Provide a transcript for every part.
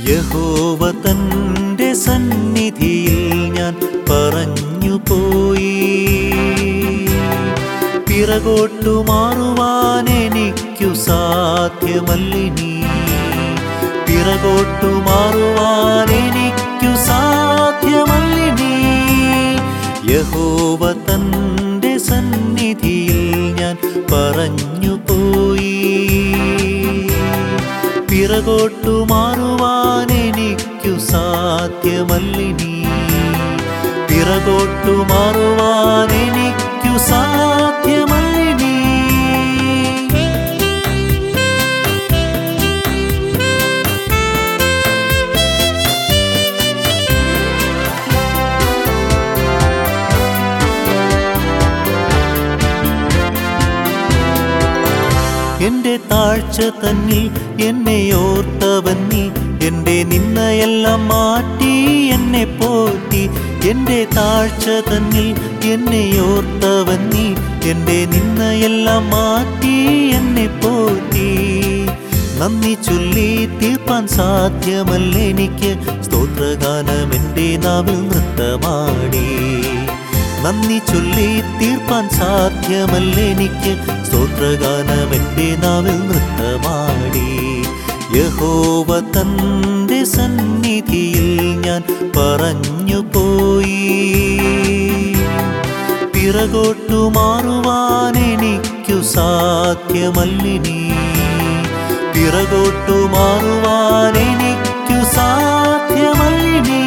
യഹോവ തൻ്റെ സന്നിധിയിൽ ഞാൻ പറഞ്ഞു പോയി പിറകോട്ടു മാറുവാൻ എനിക്കു സാധ്യമല്ലിനി പിറകോട്ടു മാറുവാൻ എനിക്കു സാധ്യമല്ലിനി യഹോവ തൻ്റെ സന്നിധിയിൽ ഞാൻ പറഞ്ഞു പോയി പിറകോട്ടു മാറുവാൻ എനിക്കു സാധ്യമല്ലിനി പിറകോട്ടു മാറുവാൻ എനിക്കു സാധ്യമല്ലിനി എന്റെ താഴ്ച തന്നിൽ എന്നെ ഓർത്തവൻ നീ എന്റെ നിന്നയെല്ലാം മാറ്റി എന്നെ പോറ്റി എന്റെ താഴ്ച തന്നിൽ എന്നെ ഓർത്തവൻ നീ എന്റെ നിന്നയെല്ലാം മാറ്റി എന്നെ പോറ്റി നന്ദി ചൊല്ലി തീർപ്പാൻ സാധ്യമല്ല എനിക്ക് സ്തോത്രഗാനം എൻ്റെ നാവിൽ നൃത്തമാടി നന്ദി ചൊല്ലി തീർപ്പാൻ സാധ്യമല്ല എനിക്ക് സ്തോത്രഗാനം എൻ്റെ നാവിൽ നൃത്തമാടി യഹോവ തൻ്റെ സന്നിധിയിൽ ഞാൻ പറഞ്ഞു പോയി പിറകോട്ടു മാറുവാൻ എനിക്കു സാധ്യമല്ലിനി പിറകോട്ടു മാറുവാൻ എനിക്കു സാധ്യമല്ലിനി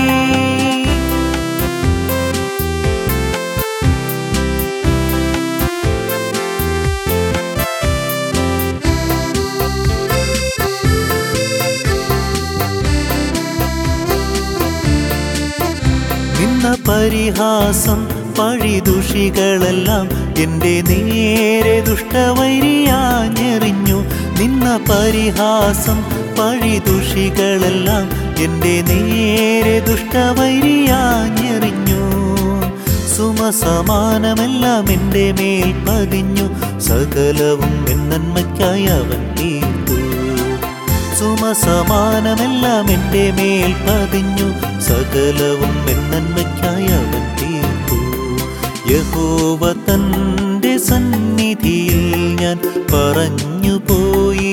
നിന്ന പരിഹാസം പഴിദുഷികളെല്ലാം എൻ്റെ നേരെ ദുഷ്ടവൈരിയാഞ്ഞെറിഞ്ഞു നിന്ന പരിഹാസം പഴിദുഷികളെല്ലാം എൻ്റെ നേരെ ദുഷ്ടവൈരിയാഞ്ഞെറിഞ്ഞു സുമസമാനമെല്ലാം എൻ്റെ മേൽ പതിഞ്ഞു സകലവും എന്നന്മയ്ക്കായി അവൻ തീർത്തു സുമസമാനമെല്ലാം എൻ്റെ മേൽ പതിഞ്ഞു സകലവും എന്നന്മയ്ക്കായി അവൻ തീർത്തു യഹോവ തൻ്റെ സന്നിധിയിൽ ഞാൻ പറഞ്ഞു പോയി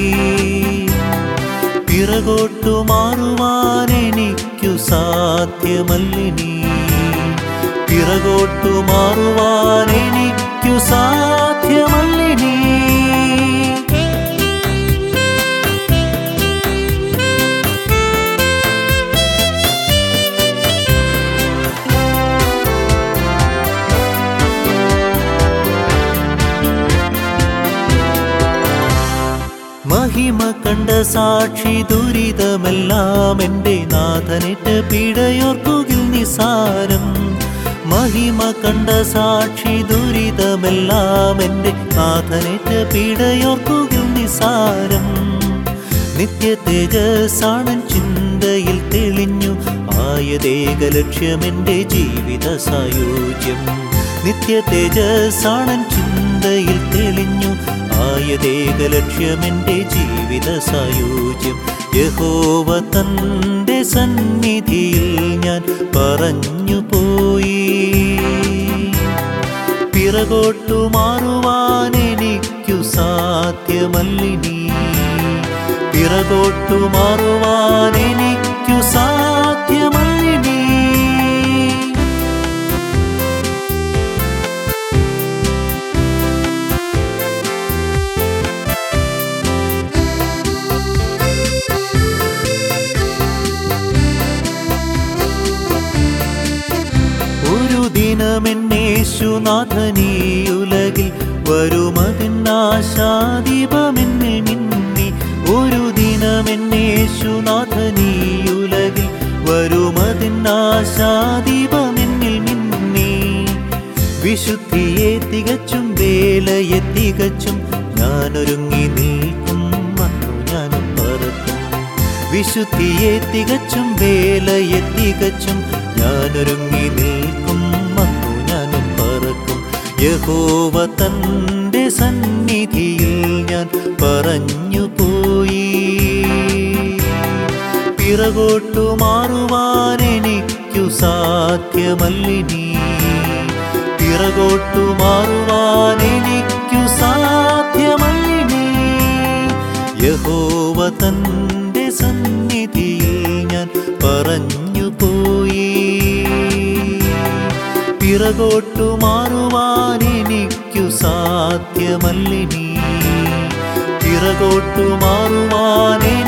പിറകോട്ടു മാറുവാൻ എനിക്കു സാധ്യമല്ലിനി പിറകോട്ടു മാറുവാൻ എനിക്കു സാധ്യമല്ലിനി മഹിമ കണ്ട സാക്ഷി ദുരിതമെല്ലാം എൻ്റെ നാഥനേറ്റ പീഡയോർക്കുകിൽ നിസാരം മഹിമ കണ്ട സാക്ഷി ദുരിതമെല്ലാം എൻ്റെ നാഥനേറ്റ പീഡയോർക്കുകിൽ നിസാരം നിത്യ തേജസാണൻ ചിന്തയിൽ തെളിഞ്ഞു ആയതേക ലക്ഷ്യമെൻ്റെ ജീവിത സായുജ്യം നിത്യ തേജസാണൻ ചിന്തയിൽ തെളിഞ്ഞു ആയതേക ലക്ഷ്യമെൻ്റെ ജീവിത സായുജ്യം യഹോവ തൻ്റെ സന്നിധിയിൽ ഞാൻ പറഞ്ഞു പോയി പിറകോട്ടു മാറുവാൻ എനിക്കു സാധ്യമല്ലിനി പിറകോട്ടു മാറുവാൻ എനിക്കു സാധ്യമല്ലിനി ഒരു ദിനമെന്നേശുനാഥനീ ഉലകിൽ വരുമതിന്നാശാദീപമെന്നിൽ മിന്നി ഒരു ദിനമെന്നേശുനാഥനീ ഉലകിൽ വരുമതിന്നാശാദീപമെന്നിൽ മിന്നി വിശുദ്ധിയെ തികച്ചും വേലയെ തികച്ചും ഞാനൊരുങ്ങി നിൽക്കും വന്നു ഞാനും പറക്കും വിശുദ്ധിയെ തികച്ചും വേലയെ തികച്ചും ഞാനൊരുങ്ങി നിൽക്കും വന്നു ഞാനും പറക്കും യഹോവ തൻ്റെ സന്നിധിയിൽ ഞാൻ പറഞ്ഞു പോയി പിറകോട്ടു മാറുവാൻ എനിക്കു സാധ്യമല്ലിനി പിറകോട്ടു മാറുവാൻ എനിക്കു സാധ്യമല്ലിനി യഹോവ തന്റെ സന്നിധിയിൽ ഞാൻ പറഞ്ഞു പോയി പിറകോട്ടു മാറുവാൻ എനിക്കു സാധ്യമല്ലിനി പിറകോട്ടു മാറുവാൻ